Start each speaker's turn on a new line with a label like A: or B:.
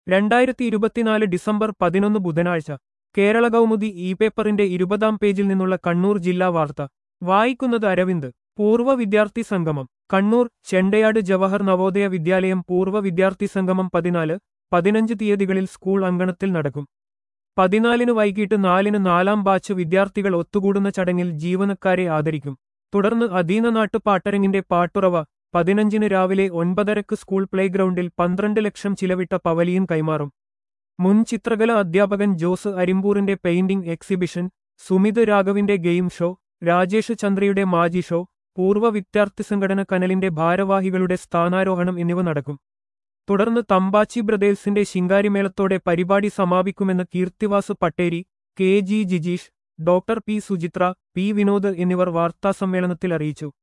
A: രണ്ടായിരത്തി ഇരുപത്തിനാല് ഡിസംബർ പതിനൊന്ന് ബുധനാഴ്ച കേരള കൗമുദി ഇ പേപ്പറിന്റെ ഇരുപതാം പേജിൽ നിന്നുള്ള കണ്ണൂർ ജില്ലാ വാർത്ത വായിക്കുന്നത് അരവിന്ദ് പൂർവ്വ വിദ്യാർത്ഥി സംഗമം കണ്ണൂർ ചെണ്ടയാട് ജവഹർ നവോദയ വിദ്യാലയം പൂർവ്വ വിദ്യാർത്ഥി സംഗമം പതിനാല് പതിനഞ്ച് തീയതികളിൽ സ്കൂൾ അങ്കണത്തിൽ നടക്കും പതിനാലിന് വൈകിട്ട് നാലിന് നാലാം ബാച്ച് വിദ്യാർത്ഥികൾ ഒത്തുകൂടുന്ന ചടങ്ങിൽ ജീവനക്കാരെ ആദരിക്കും തുടർന്ന് അധീന നാട്ടുപാട്ടരങ്ങിന്റെ പാട്ടുറവ പതിനഞ്ചിന് രാവിലെ ഒൻപതരക്ക് സ്കൂൾ പ്ലേഗ്രൗണ്ടിൽ പന്ത്രണ്ട് ലക്ഷം ചിലവിട്ട പവലിയൻ കൈമാറും മുൻ ചിത്രകല അധ്യാപകൻ ജോസ് അരിമ്പൂറിന്റെ പെയിന്റിംഗ് എക്സിബിഷൻ സുമിത് രാഘവിന്റെ ഗെയിം ഷോ രാജേഷ് ചന്ദ്രയുടെ മാജി ഷോ പൂർവ്വ വിദ്യാർത്ഥി സംഘടന കനലിന്റെ ഭാരവാഹികളുടെ സ്ഥാനാരോഹണം എന്നിവ നടക്കും തുടർന്ന് തമ്പാച്ചി ബ്രദേഴ്സിന്റെ ശിങ്കാരിമേളത്തോടെ പരിപാടി സമാപിക്കുമെന്ന് Keerthivas Patteri K G Jijeesh doctor P Suchitra P Vinod എന്നിവർ വാർത്താസമ്മേളനത്തിൽ അറിയിച്ചു